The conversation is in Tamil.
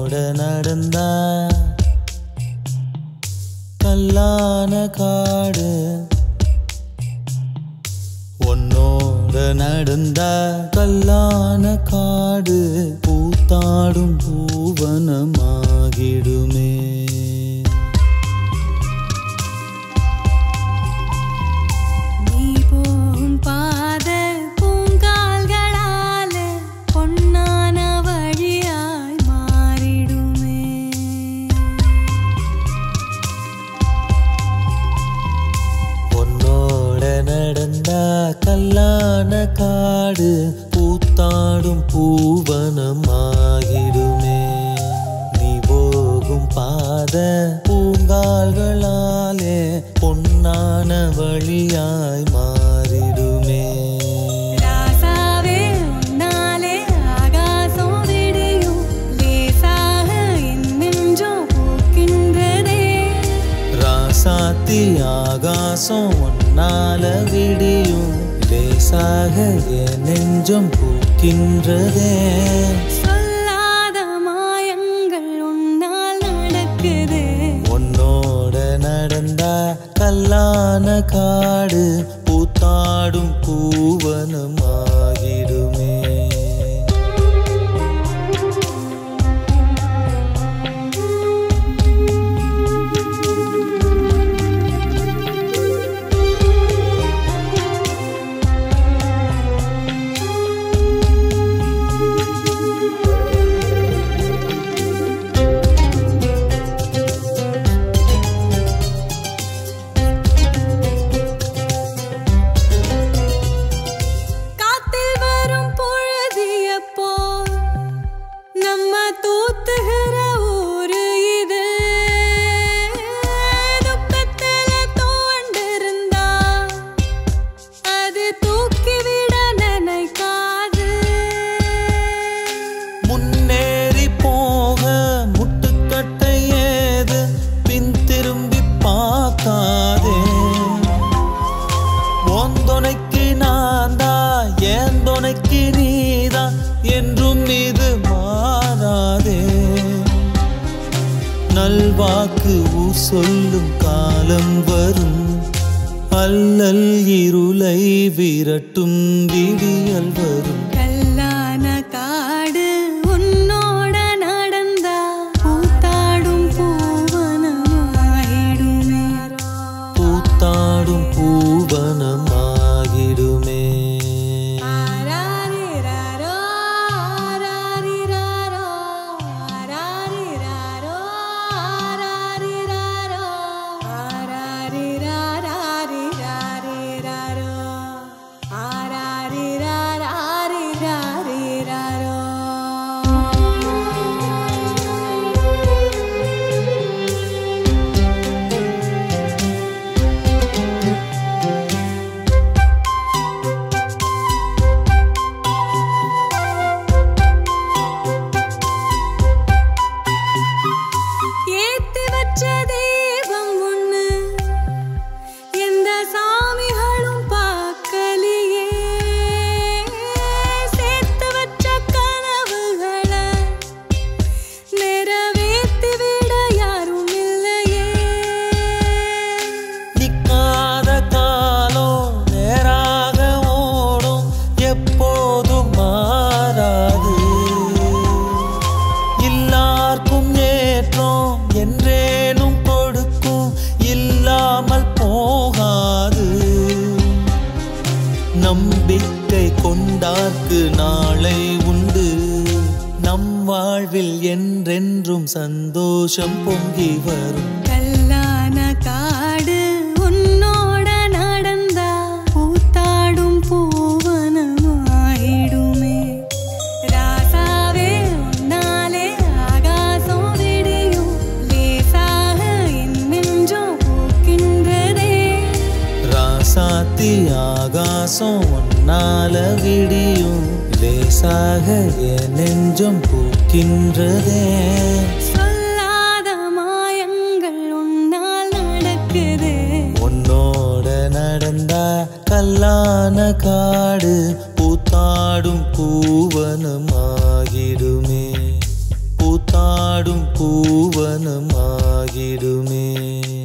உன்னோட நடந்தா கல்லான காடு உன்னோட நடந்தா கல்லான காடு பூத்தாடும் பூவனமாகிடுமே நீ போகும் பாத பூங்கால்களால பொன்னான வழியாய் மாறிடுமே உன்னோட நடந்தா கல்லான காடு பூத்தாடும் பூவனமாகிடுமே நீ போகும் பாத பூங்கால்களாலே பொன்னான வழியாய் மாறிடுமே ராசாவே உன்னாலே ஆகாசம் விடியும் லேசாக என் நெஞ்சம் பூக்கின்றதே ராசாத்தி ஆகாசம் ஒன்னால விடியும் லேசாக என் நெஞ்சம் பூக்கின்றதே சொல்லாத மாயங்கள் உன்னால் நடக்குது உன்னோட நடந்தா கல்லான காடு பூத்தாடும் பூவனமாகிடுமே காத்தில் வரும் பொழுதிய போல் நம்ம தூத்துகிற ஊரு இது துக்கத்துல தோண்டிருந்தா அது தூக்கிவிட நினைக்காது முன்னேறி போக முட்டுக்கட்டை ஏது பின் திரும்பி பார்க்காதே உன் துணைக்கு நான் தான் என் துணைக்கு நீதான் என்றும் இது மாறாதே நல்வாக்கு ஊர் சொல்லும் காலம் வரும் அல்லல் இருளை விரட்டும் விடியல் வரும் கல்லான காடு உன்னோட நடந்தா பூத்தாடும் பூவனமாயிடுமே பூத்தாடும் பூவனமாகிடுமே ஆராரிராரோ, ஆராரிராரோ, ஆராரிராரோ, ஆராரிராரோ, ஆராரிராராரிராரிராரோ, ஆராரிராராரிராரிராரோ. ஏத்தி வச்ச தெய்வம் ஒண்ணு எந்த சாமிகளும் பார்க்கலையே சேர்த்து வச்ச கனவுகளை நிறைவேத்தி விட யாரும் இல்லையே நிக்காத காலம் நேராக ஓடும் எப்போதும் மாறாது எல்லாருக்கும் ஏற்றம் என்றேனும் கொடுக்கும் இல்லாமல் போகாது நம்பிக்கை கொண்டார்க்கு நாளை உண்டு நம் வாழ்வில் என்றென்றும் சந்தோஷம் பொங்கி வரும் கல்லான காடு உன்னோட நடந்தா பூத்தாடும் பூவனமாயிடுமே ராசாவே உன்னாலே ஆகாசம் விடியும் லேசாக என் நெஞ்சம் பூக்கின்றதே ராசாத்தி ஆகாசம் ஒன்னால விடியும் லேசாக என் நெஞ்சம் பூக்கின்றதே சொல்லாத மாயங்கள் உன்னால் நடக்குது உன்னோட நடந்தா கல்லான காடு பூத்தாடும் பூவனமாகிடுமே பூத்தாடும் காடும் பூவனம் ஆகிடுமே